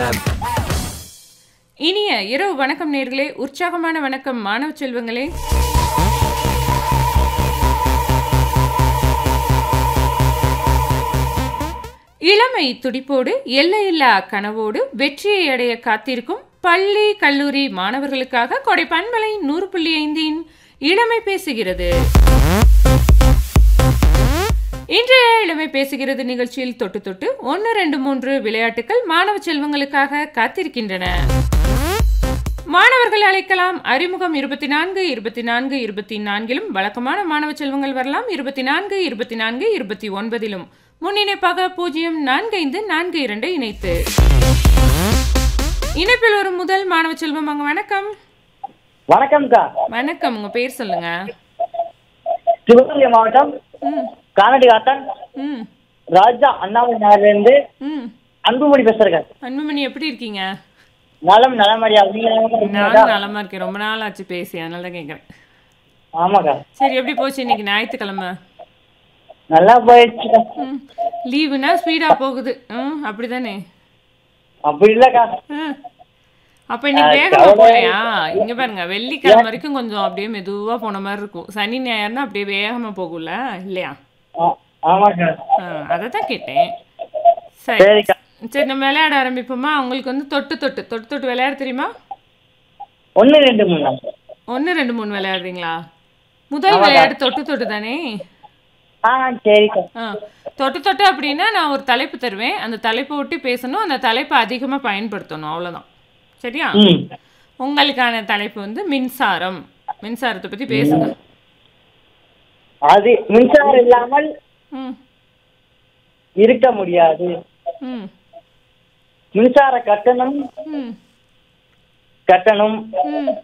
FM. இனிய இரவு வணக்கம் நேர்களே உற்சாகமான வணக்கம் மாணவ செல்வங்களே இளமை துடிப்போடு எல்லையில்லா கனவோடு வெற்றியை அடைய காத்திருக்கும் பள்ளி கல்லூரி மாணவர்களுக்காக கொடை பண்பலை நூறு புள்ளி ஐந்தின் இளமை பேசுகிறது இன்றைய இளமை பேசுகிறது நிகழ்ச்சியில் தொட்டு தொட்டு ஒன்று ரெண்டு மூன்று விளையாட்டுகள் மாணவ செல்வங்களுக்காக காத்திருக்கின்றன மாணவர்கள் அழைக்கலாம் அறிமுகம் இருபத்தி நான்கு இருபத்தி நான்கு இருபத்தி நான்கிலும் வழக்கமான மாணவ செல்வங்கள் வரலாம் இருபத்தி நான்கு இருபத்தி நான்கு இருபத்தி ஒன்பதிலும் முன்னிணைப்பாக பூஜ்ஜியம் நான்கு ஐந்து நான்கு இரண்டு இணைத்து இணைப்பில் வரும் முதல் மாணவ செல்வம் அங்க வணக்கம் வணக்கம்க்கா வணக்கம் உங்க பேர் சொல்லுங்க சிவகங்கை மாவட்டம் ம் கானடி காத்தான் ம் ராஜா அண்ணாமலை நகர்லேருந்து ம் அன்புமணி பேசுறேன் அன்புமணி எப்படி இருக்கீங்க நலம் நலமடியா நீங்க நலமா இருக்கீங்களாக்கா? நானும் நலமா இருக்கேன் ரொம்ப நாள் ஆச்சு பேசி அதனால தான் கேட்குறேன் ஆமாக்கா சரி எப்படி போச்சு இன்னைக்கு ஞாயிற்றுக்கிழமை நல்லா போயிடுச்சுக்கா ம் லீவுனா ஸ்பீடா போகுது ம் அப்படிதானே அப்படி இல்லக்கா ம் அப்ப இன்னைக்கு வேகமா போகலையா இங்க பாருங்க வெள்ளிக்கிழமை வரைக்கும் கொஞ்சம் அப்படியே மெதுவா போன மாதிரி இருக்கும் சனி ஞாயிறுனா அப்படியே வேகமா போகும்ல இல்லையா ஆ- ஆமாக்கா அதை தான் கேட்டேன் சரி சரிக்கா சரி நம்ம விளையாட ஆரம்பிப்போமா உங்களுக்கு வந்து தொட்டு தொட்டு தொட்டு தொட்டு விளையாட தெரியுமா ஒன்று ரெண்டு மூணு நாள். ஒன்று ரெண்டு மூணு விளையாடுறீங்களா முதல் விளையாட்டு தொட்டு தொட்டு தானே ஆ சரிக்கா ஆ தொட்டு தொட்டு அப்படின்னா நான் ஒரு தலைப்பு தருவேன் அந்த தலைப்பை ஒட்டி பேசணும் அந்த தலைப்பை அதிகமாக பயன்படுத்தணும் அவ்வளோதான் சரியா ம் உங்களுக்கான தலைப்பு வந்து மின்சாரம் மின்சாரத்தை பற்றி பேசுங்க அது மின்சாரம் இல்லாமல் ம் இருக்க முடியாது ம் மின்சார கட்டணம் ம் கட்டணம் ம்